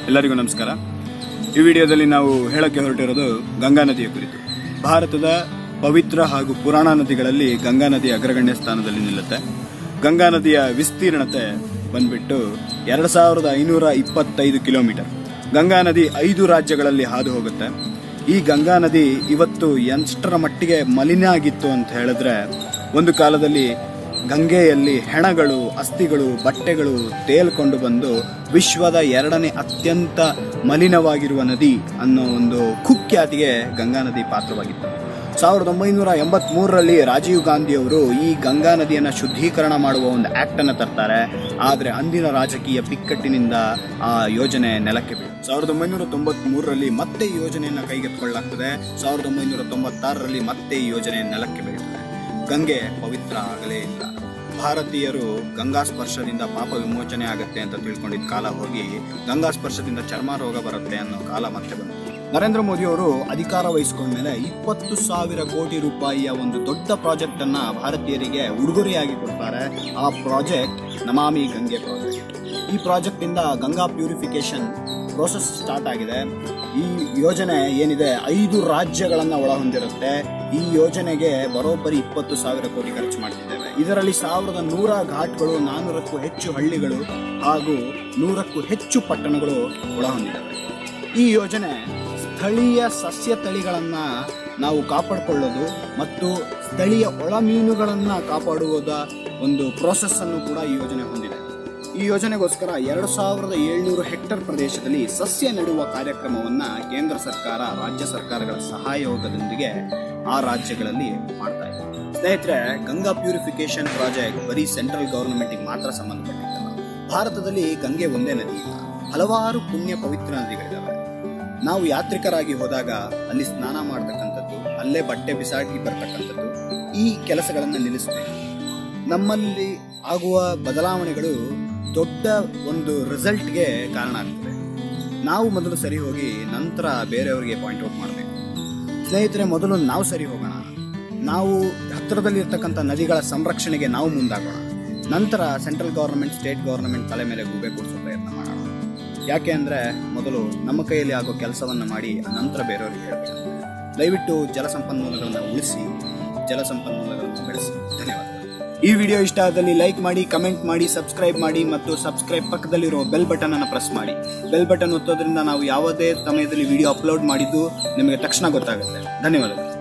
ಎಲ್ಲರಿಗೂ ನಮಸ್ಕಾರ ಈ ವಿಡಿಯೋದಲ್ಲಿ ನಾವು ಹೇಳಕ್ಕೆ ಹೊರಟಿರೋದು ಗಂಗಾ ನದಿಯ ಕುರಿತು ಭಾರತದ ಪವಿತ್ರ ಹಾಗೂ ಪುರಾಣ ನದಿಗಳಲ್ಲಿ ಗಂಗಾ ನದಿ ಅಗ್ರಗಣ್ಯ ಸ್ಥಾನದಲ್ಲಿ ನಿಲ್ಲುತ್ತೆ ಗಂಗಾ ನದಿಯ ವಿಸ್ತೀರ್ಣತೆ ಬಂದ್ಬಿಟ್ಟು ಎರಡು ಸಾವಿರದ ಐನೂರ ಇಪ್ಪತ್ತೈದು ಕಿಲೋಮೀಟರ್ ಗಂಗಾ ನದಿ ಐದು ರಾಜ್ಯಗಳಲ್ಲಿ ಹಾದು ಹೋಗುತ್ತೆ ಈ ಗಂಗಾ ನದಿ ಇವತ್ತು ಎಷ್ಟರ ಮಟ್ಟಿಗೆ ಮಲಿನ ಆಗಿತ್ತು ಅಂತ ಹೇಳಿದ್ರೆ ಒಂದು ಕಾಲದಲ್ಲಿ ಗಂಗೆಯಲ್ಲಿ ಹೆಣಗಳು ಅಸ್ಥಿಗಳು ಬಟ್ಟೆಗಳು ತೇಲ್ಕೊಂಡು ಬಂದು ವಿಶ್ವದ ಎರಡನೇ ಅತ್ಯಂತ ಮಲಿನವಾಗಿರುವ ನದಿ ಅನ್ನೋ ಒಂದು ಕುಖ್ಯಾತಿಗೆ ಗಂಗಾ ನದಿ ಪಾತ್ರವಾಗಿತ್ತು ಸಾವಿರದ ಒಂಬೈನೂರ ಎಂಬತ್ ಮೂರರಲ್ಲಿ ರಾಜೀವ್ ಗಾಂಧಿ ಅವರು ಈ ಗಂಗಾ ನದಿಯನ್ನ ಶುದ್ಧೀಕರಣ ಮಾಡುವ ಒಂದು ಆಕ್ಟ್ ಅನ್ನ ತರ್ತಾರೆ ಆದ್ರೆ ಅಂದಿನ ರಾಜಕೀಯ ಬಿಕ್ಕಟ್ಟಿನಿಂದ ಆ ಯೋಜನೆ ನೆಲಕ್ಕೆ ಬೀಳು ಸಾವಿರದ ಒಂಬೈನೂರ ತೊಂಬತ್ ಮೂರರಲ್ಲಿ ಮತ್ತೆ ಈ ಯೋಜನೆಯನ್ನ ಕೈಗೆತ್ತಿಕೊಳ್ಳಲಾಗ್ತದೆ ಸಾವಿರದ ಒಂಬೈನೂರ ತೊಂಬತ್ತಾರರಲ್ಲಿ ಮತ್ತೆ ಈ ಯೋಜನೆ ನೆಲಕ್ಕೆ ಬೀಳುತ್ತದೆ ಗಂಗೆ ಪವಿತ್ರ ಆಗಲೇ ಇಲ್ಲ ಭಾರತೀಯರು ಗಂಗಾ ಸ್ಪರ್ಶದಿಂದ ಪಾಪ ವಿಮೋಚನೆ ಆಗತ್ತೆ ಅಂತ ತಿಳ್ಕೊಂಡಿದ್ದ ಕಾಲ ಹೋಗಿ ಗಂಗಾ ಸ್ಪರ್ಶದಿಂದ ಚರ್ಮ ರೋಗ ಬರುತ್ತೆ ಅನ್ನೋ ಕಾಲ ಮತ್ತೆ ಬಂತು ನರೇಂದ್ರ ಮೋದಿ ಅವರು ಅಧಿಕಾರ ವಹಿಸಿಕೊಂಡ್ಮೇಲೆ ಇಪ್ಪತ್ತು ಸಾವಿರ ಕೋಟಿ ರೂಪಾಯಿಯ ಒಂದು ದೊಡ್ಡ ಪ್ರಾಜೆಕ್ಟ್ ಅನ್ನ ಭಾರತೀಯರಿಗೆ ಉಡುಗೊರೆಯಾಗಿ ಕೊಡ್ತಾರೆ ಆ ಪ್ರಾಜೆಕ್ಟ್ ನಮಾಮಿ ಗಂಗೆ ಪ್ರಾಜೆಕ್ಟ್ ಈ ಪ್ರಾಜೆಕ್ಟ್ ಇಂದ ಗಂಗಾ ಪ್ಯೂರಿಫಿಕೇಶನ್ ಪ್ರೋಸೆಸ್ ಸ್ಟಾರ್ಟ್ ಆಗಿದೆ ಈ ಯೋಜನೆ ಏನಿದೆ ಐದು ರಾಜ್ಯಗಳನ್ನ ಒಳಹೊಂದಿರುತ್ತೆ ಈ ಯೋಜನೆಗೆ ಬರೋಬ್ಬರಿ ಇಪ್ಪತ್ತು ಸಾವಿರ ಕೋಟಿ ಖರ್ಚು ಮಾಡ್ತಿದ್ದೇವೆ ಇದರಲ್ಲಿ ಸಾವಿರದ ನೂರ ಘಾಟ್ಗಳು ನಾನ್ನೂರಕ್ಕೂ ಹೆಚ್ಚು ಹಳ್ಳಿಗಳು ಹಾಗೂ ನೂರಕ್ಕೂ ಹೆಚ್ಚು ಪಟ್ಟಣಗಳು ಒಳಹೊಂದಿದ್ದಾವೆ ಈ ಯೋಜನೆ ಸ್ಥಳೀಯ ಸಸ್ಯ ತಳಿಗಳನ್ನ ನಾವು ಕಾಪಾಡಿಕೊಳ್ಳೋದು ಮತ್ತು ಸ್ಥಳೀಯ ಒಳ ಮೀನುಗಳನ್ನ ಕಾಪಾಡುವುದ ಒಂದು ಪ್ರೋಸೆಸ್ ಅನ್ನು ಕೂಡ ಈ ಯೋಜನೆ ಹೊಂದಿದೆ ಈ ಯೋಜನೆಗೋಸ್ಕರ ಎರಡು ಸಾವಿರದ ಏಳ್ನೂರು ಹೆಕ್ಟರ್ ಪ್ರದೇಶದಲ್ಲಿ ಸಸ್ಯ ನೆಡುವ ಕಾರ್ಯಕ್ರಮವನ್ನ ಕೇಂದ್ರ ಸರ್ಕಾರ ರಾಜ್ಯ ಸರ್ಕಾರಗಳ ಸಹಯೋಗದೊಂದಿಗೆ ಆ ರಾಜ್ಯಗಳಲ್ಲಿ ಮಾಡ್ತಾ ಇದೆ ಸ್ನೇಹಿತರೆ ಗಂಗಾ ಪ್ಯೂರಿಫಿಕೇಶನ್ ಪ್ರಾಜೆಕ್ಟ್ ಬರೀ ಸೆಂಟ್ರಲ್ ಗವರ್ನಮೆಂಟ್ಗೆ ಮಾತ್ರ ಸಂಬಂಧಪಟ್ಟಿದ್ದಲ್ಲ ಭಾರತದಲ್ಲಿ ಗಂಗೆ ಒಂದೇ ನದಿ ಇಲ್ಲ. ಹಲವಾರು ಪುಣ್ಯ ಪವಿತ್ರ ನದಿಗಳಿದಾವೆ ನಾವು ಯಾತ್ರಿಕರಾಗಿ ಹೋದಾಗ ಅಲ್ಲಿ ಸ್ನಾನ ಮಾಡ್ತಕ್ಕಂಥದ್ದು ಅಲ್ಲೇ ಬಟ್ಟೆ ಬಿಸಾಕಿ ಬರ್ತಕ್ಕಂಥದ್ದು ಈ ಕೆಲಸಗಳನ್ನು ನಿಲ್ಲಿಸಬೇಕು ನಮ್ಮಲ್ಲಿ ಆಗುವ ಬದಲಾವಣೆಗಳು ದೊಡ್ಡ ಒಂದು ರಿಸಲ್ಟ್ಗೆ ಕಾರಣ ಆಗ್ತದೆ ನಾವು ಮೊದಲು ಸರಿ ಹೋಗಿ ನಂತರ ಬೇರೆಯವರಿಗೆ ಪಾಯಿಂಟ್ ಔಟ್ ಮಾಡಬೇಕು ಸ್ನೇಹಿತರೆ ಮೊದಲು ನಾವು ಸರಿ ಹೋಗೋಣ ನಾವು ಹತ್ತಿರದಲ್ಲಿರ್ತಕ್ಕಂಥ ನದಿಗಳ ಸಂರಕ್ಷಣೆಗೆ ನಾವು ಮುಂದಾಗೋಣ ನಂತರ ಸೆಂಟ್ರಲ್ ಗವರ್ನಮೆಂಟ್ ಸ್ಟೇಟ್ ಗವರ್ನಮೆಂಟ್ ತಲೆ ಮೇಲೆ ಗೂಬೆ ಕೂಡಿಸೋ ಪ್ರಯತ್ನ ಮಾಡೋಣ ಯಾಕೆ ಅಂದ್ರೆ ಮೊದಲು ನಮ್ಮ ಕೈಯಲ್ಲಿ ಆಗೋ ಕೆಲಸವನ್ನ ಮಾಡಿ ನಂತರ ಬೇರೆಯವರಿಗೆ ಹೇಳಬೇಕು ದಯವಿಟ್ಟು ಜಲ ಸಂಪನ್ಮೂಲಗಳನ್ನು ಉಳಿಸಿ ಜಲ ಸಂಪನ್ಮೂಲಗಳನ್ನು ಬೆಳೆಸಿ ಧನ್ಯವಾದ ಈ ವಿಡಿಯೋ ಇಷ್ಟ ಆದಲ್ಲಿ ಲೈಕ್ ಮಾಡಿ ಕಮೆಂಟ್ ಮಾಡಿ ಸಬ್ಸ್ಕ್ರೈಬ್ ಮಾಡಿ ಮತ್ತು ಸಬ್ಸ್ಕ್ರೈಬ್ ಪಕ್ಕದಲ್ಲಿರೋ ಬೆಲ್ ಬಟನ್ ಅನ್ನು ಪ್ರೆಸ್ ಮಾಡಿ ಬೆಲ್ ಬಟನ್ ಒತ್ತೋದ್ರಿಂದ ನಾವು ಯಾವುದೇ ಸಮಯದಲ್ಲಿ ವಿಡಿಯೋ ಅಪ್ಲೋಡ್ ಮಾಡಿದ್ದು ನಿಮಗೆ ತಕ್ಷಣ ಗೊತ್ತಾಗುತ್ತೆ ಧನ್ಯವಾದಗಳು